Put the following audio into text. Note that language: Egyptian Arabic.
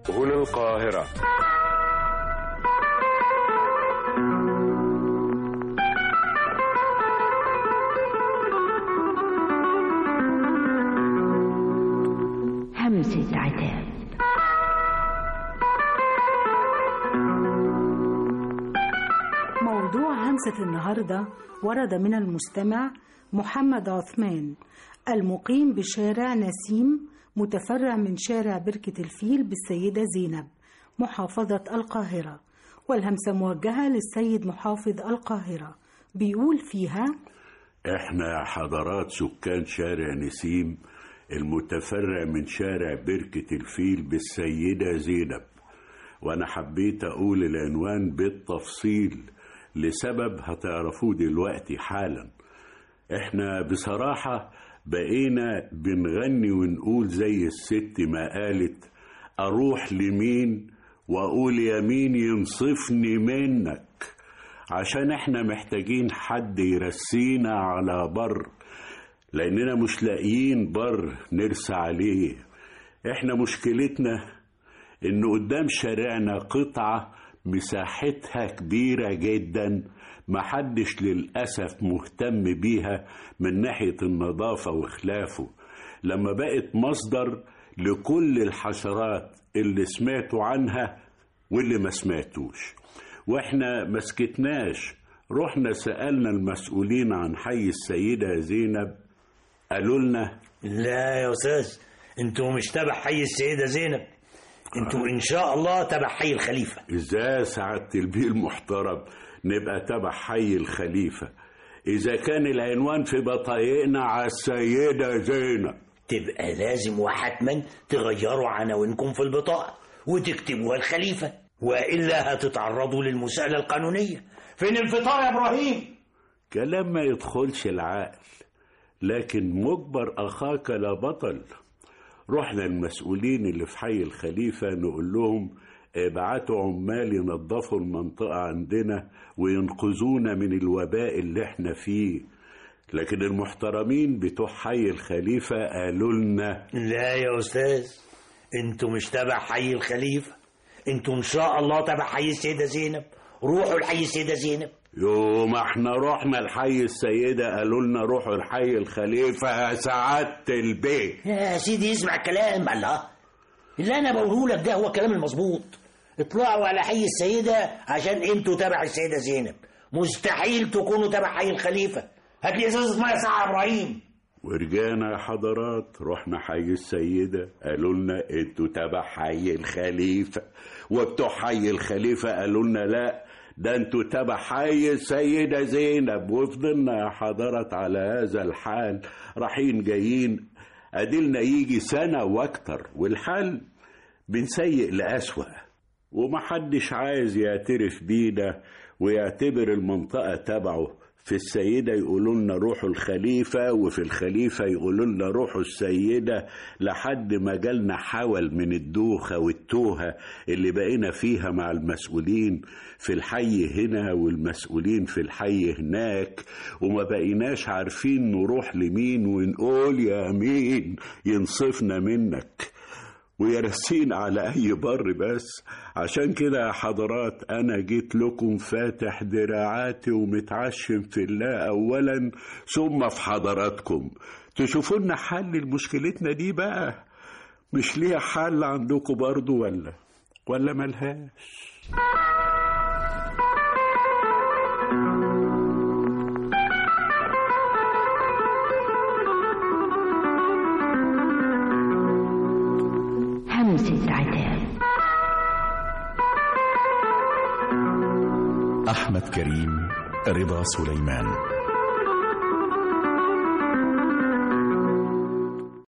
هنا القاهرة همسة عتاب موضوع همسة النهاردة ورد من المستمع محمد عثمان المقيم بشارع نسيم متفرع من شارع بركة الفيل بالسيدة زينب محافظة القاهرة والهمسة موجهة للسيد محافظ القاهرة بيقول فيها احنا حضرات سكان شارع نسيم المتفرع من شارع بركة الفيل بالسيدة زينب وانا حبيت اقول العنوان بالتفصيل لسبب هتعرفوه دلوقتي حالا احنا بصراحة بقينا بنغني ونقول زي الست ما قالت اروح لمين واقول يمين ينصفني منك عشان احنا محتاجين حد يرسينا على بر لاننا مش لاقيين بر نرسى عليه احنا مشكلتنا ان قدام شارعنا قطعة مساحتها كبيرة جدا محدش للأسف مهتم بيها من ناحية النظافة وخلافه لما بقت مصدر لكل الحشرات اللي سمعتوا عنها واللي ما سمعتوش واحنا ما سكتناش رحنا سألنا المسؤولين عن حي السيدة زينب قالوا لنا لا يا استاذ انتوا مش تبع حي السيده زينب انتوا ان شاء الله تبع حي الخليفه ازاي سعادة البيه المحترم نبقى تبع حي الخليفة إذا كان العنوان في بطايقنا على السيدة زينب تبقى لازم وحتما تغيروا عناوينكم في البطاقه وتكتبوها الخليفه والا هتتعرضوا للمساءله القانونيه فين الفطار يا ابراهيم كلام ما يدخلش العقل لكن مجبر أخاك لا بطل رحنا المسؤولين اللي في حي الخليفة نقول لهم ابعتوا عمال ينظفوا المنطقة عندنا وينقذونا من الوباء اللي احنا فيه لكن المحترمين بتوع حي الخليفة قالوا لنا لا يا استاذ انتوا مش تبع حي الخليفه انتوا ان شاء الله تبع حي السيده زينب روحوا لحي السيده زينب يوم احنا رحنا لحي السيدة قالوا لنا روحوا لحي الخليفة يا سعادة البيت يا سيدي اسمع الكلام الله اللي انا بقوله لك ده هو الكلام المظبوط اطلعوا على حي السيده عشان انتوا تبع السيده زينب مستحيل تكونوا تبع حي الخليفه هات لي ازازه ميه ساعه يا ابراهيم ورجعنا يا حضرات رحنا حي السيدة قالوا لنا انتوا تبع حي الخليفة وبتوع حي الخليفة قالوا لنا لا ده انتوا تبع حي السيدة زينب وفضلنا يا حضرات على هذا الحال رايحين جايين اديلنا يجي سنة واكتر والحال بنسيء لأسوأ ومحدش عايز يعترف بينا ويعتبر المنطقة تبعه في السيدة يقولوا لنا روحوا الخليفة وفي الخليفة يقولوا لنا روحوا السيدة لحد ما جالنا حول من الدوخة والتوهة اللي بقينا فيها مع المسؤولين في الحي هنا والمسؤولين في الحي هناك وما بقيناش عارفين نروح لمين ونقول يا مين ينصفنا منك ويرسين على أي بر بس عشان كده يا حضرات أنا جيت لكم فاتح دراعاتي ومتعشم في الله أولا ثم في حضراتكم تشوفوا لنا حل لمشكلتنا دي بقى مش ليها حل عندكم برضو ولا ولا ملهاش همسة عتاب أحمد كريم رضا سليمان